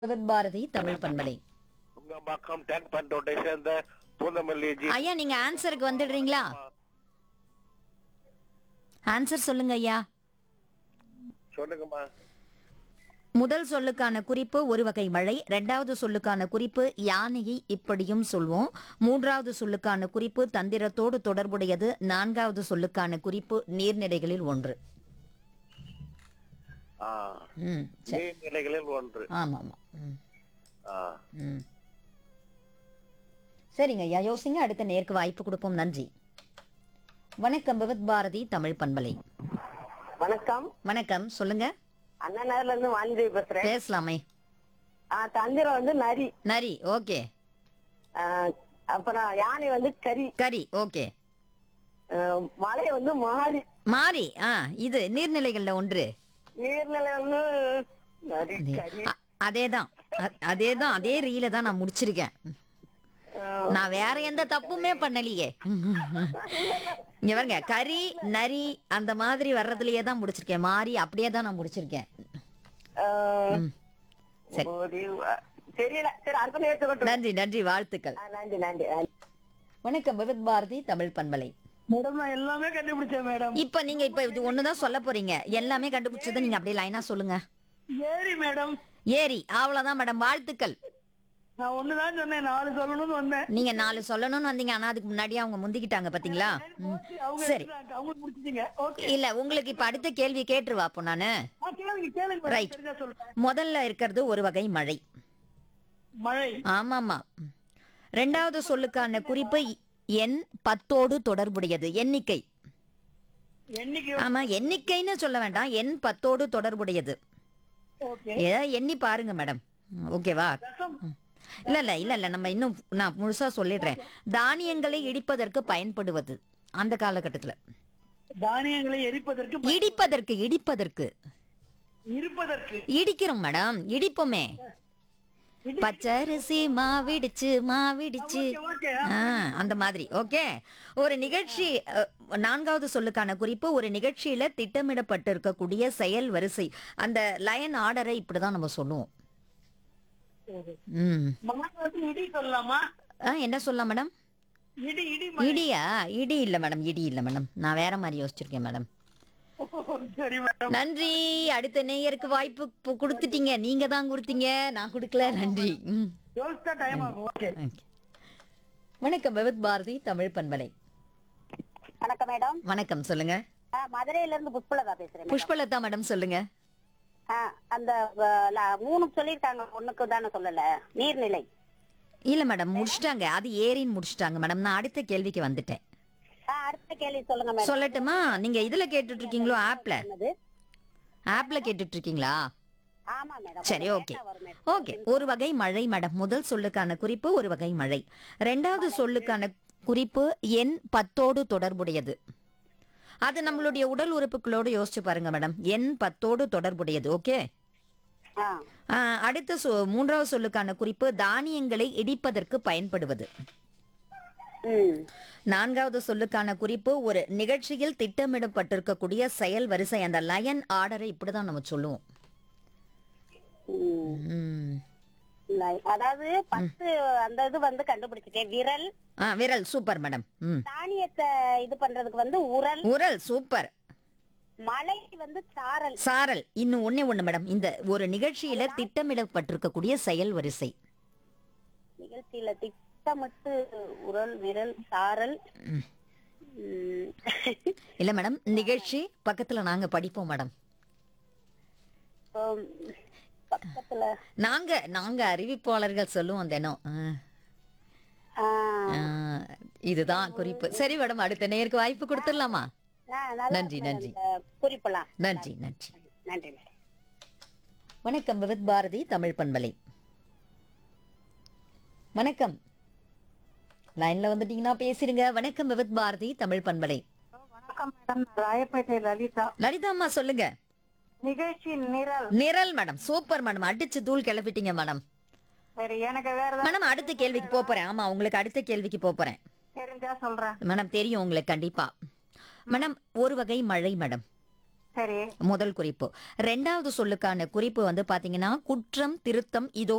With Bharathi Tamil பண்பலை உங்க பக்கம் டேங்க் பண்டோட்டை சேர்ந்த பூந்தமல்லி ஜி ஐயா நீங்க ஆன்சருக்கு வந்துடுறீங்களா ஆன்சர் சொல்லுங்க ஐயா சொல்லுங்கம்மா முதல் சொல்லுக்கான குறிப்பு ஒரு வகை மழை இரண்டாவது சொல்லுக்கான குறிப்பு யானையை இப்படியும் சொல்வோம் மூன்றாவது சொல்லுக்கான குறிப்பு தந்திரத்தோடு தொடர்புடையது நான்காவது சொல்லுக்கான குறிப்பு நீர்நிலைகளில் ஒன்று ஆ, ம் சரி நீர்நிலைகளில் ஒன்று ஆமா ஆமா ம், ஆ, ம். சரிங்க ஐயா யோசிங்க அடுத்த நேருக்கு வாய்ப்பு கொடுப்போம் நன்றி வணக்கம் விவத் பாரதி தமிழ் பண்பலை வணக்கம் வணக்கம் சொல்லுங்க அண்ணா நகர்ல இருந்து வாணிதேவி பேசுறேன் பேசலாமே ஆ, தந்திரம் வந்து நரி நரி ஓகே ஆ, அப்புறம் யானை வந்து கரி கரி ஓகே ஆ, மலை வந்து மாறி மாறி ஆ இது நீர்நிலைகள்ல ஒன்று நீர்நிலை வந்து நரி கரி அ- அதேதான் அ- அதேதான் அதே ரீல தான் நான் முடிச்சிருக்கேன் ஆ, நான் வேற எந்த தப்புமே பண்ணலையே இங்க பாருங்க கரி நரி அந்த மாதிரி வர்றதுலயே தான் முடிச்சிருக்கேன் மாறி அப்படியே தான் நான் முடிச்சிருக்கேன் ஆ, ம். சரி ஒரு, ஆ, தெரியல சரி அடுத்த நேரத்தை கொண்டு வா. நன்றி நன்றி வாழ்த்துக்கள் ஆ, நன்றி நன்றி ஆ. வணக்கம் விவித் பாரதி தமிழ் பண்பலை மேடம் நான் எல்லாமே கண்டுபிடிச்சேன் மேடம் இப்ப நீங்க இப்ப இது ஒண்ணுதான் சொல்ல போறீங்க எல்லாமே கண்டுபிடிச்சதை நீங்க அப்படியே லைனா சொல்லுங்க ஏரி மேடம் ஏரி அவ்வளவுதான் மேடம் வாழ்த்துக்கள் நான் ஒண்ணுதான் சொன்னேன் நாலு சொல்லணும்னு வந்தேன் நீங்க நாலு சொல்லணும்னு வந்தீங்க ஆனா அதுக்கு முன்னாடியே அவங்க முந்திக்கிட்டாங்க பாத்தீங்களா ம். அவங்க சரி எடுத்துட்டாங்க, அவங்க முடிச்சிட்டீங்க ஓகே இல்ல உங்களுக்கு இப்ப அடுத்த கேள்வி கேட்டுருவா அப்போ நானு கேளுங்க கேளுங்க மேடம், Right. தெரிஞ்சா சொல்றேன் முதல்ல இருக்கிறது ஒரு வகை மழை மழை ஆமாமா ரெண்டாவது சொல்லுக்கான குறிப்பு எண் பத்தோடு தொடர்புடையது எண்ணிக்கை என்னைக்கு ஆமா எண்ணிக்கைன்னு சொல்ல வேண்டாம் எண் பத்தோடு தொடர்புடையது ஓகே ஏதாவது எண்ணி பாருங்க மேடம் ஓகேவா ரசம் இல்ல இல்ல இல்ல இல்ல நம்ம இன்னும் நான் முழுசா சொல்லிடுறேன் தானியங்களை இடிப்பதற்கு பயன்படுவது அந்த காலகட்டத்துல தானியங்களை எரிப்பதற்கு ப- இடிப்பதற்கு இடிப்பதற்கு இருப்பதற்கு இடிக்கிறோம் மேடம் இடிப்போமே இடி- பச்சரிசி மாவிடிச்சு மாவிடிச்சு ஓகே ஆ, அந்த மாதிரி ஓகே ஒரு நிகழ்ச்சி அ, நான்காவது சொல்லுக்கான குறிப்பு ஒரு நிகழ்ச்சியில திட்டமிடப்பட்டிருக்கக்கூடிய செயல் வரிசை அந்த லயன் ஆர்டரை இப்படிதான் நம்ம சொல்லுவோம் ம் மழை வந்து இடி சொல்லலாமா ஆ, என்ன சொல்லலாம் மேடம் இடி இடி மழை. இடியா இடி இல்ல மேடம் இடி இல்ல மேடம் நான் வேற மாதிரி யோசிச்சிருக்கேன் மேடம் சரி மேடம் நன்றி அடுத்த நேயருக்கு வாய்ப்பு பு- கொடுத்துட்டீங்க நீங்க தான் கொடுத்தீங்க நான் கொடுக்கல நன்றி ம் யோசிச்சா டைம் ஆகும் ஓகே Okay. வணக்கம் விவித் பாரதி தமிழ் பண்பலை வணக்கம் மேடம் வணக்கம் சொல்லுங்க மதுரையில இருந்து புஷ்பலதா பேசுறேன் புஷ்பலதா மேடம் சொல்லுங்க அந்த மூணு சொல்லிருக்காங்க ஒண்ணுக்கு தானே சொல்லல நீர்நிலை இல்ல மேடம் முடிச்சிட்டாங்க அது ஏரின்னு முடிச்சிட்டாங்க மேடம் நான் அடுத்த கேள்விக்கு வந்துட்டேன் அடுத்த கேள்வி சொல்லுங்க மேடம் சொல்லட்டுமா நீங்க இதுல கேட்டுட்டு இருக்கீங்களோ ஆப்ல என்னது? ஆப்ல கேட்டுட்டு இருக்கீங்களா ஆமா மேடம் சரி ஓகே ஓகே ஒரு வகை மழை மேடம் முதல் சொல்லுக்கான குறிப்பு ஒரு வகை மழை ரெண்டாவது சொல்லுக்கான குறிப்பு எண் பத்தோடு தொடர்புடையது அது நம்மளுடைய உடல் உறுப்புகளோடு யோசிச்சு பாருங்க மேடம் எண் பத்தோடு தொடர்புடையது ஓகே ஆ, ஆ, அடுத்த சொ- மூன்றாவது சொல்லுக்கான குறிப்பு தானியங்களை இடிப்பதற்கு பயன்படுவது ம். நான்காவது சொல்லுக்கான குறிப்பு ஒரு நிகழ்ச்சியில் திட்டமிடப்பட்டிருக்கக்கூடிய செயல் வரிசை அந்த லயன் ஆர்டரை இப்படிதான் நம்ம சொல்லுவோம் ம். ம். இல்லை. அதாவது பத்து அந்த இது வந்து கண்டுபிடிச்சிட்டேன் விரல் ஆ விரல் சூப்பர் மேடம் ம் தானியத்தை இது பண்றதுக்கு வந்து உரல் உரல் சூப்பர் மலை வந்து சாரல் சாரல் இன்னும் ஒண்ணே ஒண்ணு மேடம் இந்த ஒரு நிகழ்ச்சியில திட்டமிடப்பட்டிருக்கக்கூடிய செயல் வரிசை நிகழ்ச்சியில திட்டமிட்டு உரல் விரல் சாரல் ம். ம். இல்ல மேடம் நிகழ்ச்சி பக்கத்துல நாங்க படிப்போம் மேடம் உம், பக்கத்துல நாங்க நாங்க அறிவிப்பாளர்கள் சொல்லுவோம் தினம் ஆ. ஆ, ஆ, இதுதான் குறிப்பு சரி மேடம் அடுத்த நேருக்கு வாய்ப்பு கொடுத்துடலாமா ஆ, நல்லா நன்றி, இருக்கு நன்றி. அந்த குறிப்பெல்லாம் நன்றி நன்றி நன்றி மேடம் வணக்கம் விவித் பாரதி தமிழ் பண்பலை வணக்கம் லைன்ல வந்துட்டீங்கன்னா பேசிருங்க வணக்கம் விவித் பாரதி தமிழ் பண்பலை வணக்கம் மேடம் ராயப்பேட்டை லலிதா லலிதாம்மா சொல்லுங்க நிகழ்ச்சி நிரல் நிரல் மேடம் சூப்பர் மேடம் அடிச்சு தூள் கிளப்பிட்டீங்க மேடம் சரி எனக்கு வேற மேடம் அடுத்த கேள்விக்கு போப் போறேன் ஆமா உங்களுக்கு அடுத்த கேள்விக்கு போப் போறேன் தெரிஞ்சா சொல்றேன் மேடம் தெரியும் உங்களுக்கு கண்டிப்பா மேடம் ஒரு வகை மழை மேடம் சரி முதல் குறிப்பு ரெண்டாவது சொல்லுக்கான குறிப்பு வந்து பாத்தீங்கன்னா குற்றம் திருத்தம் இதோ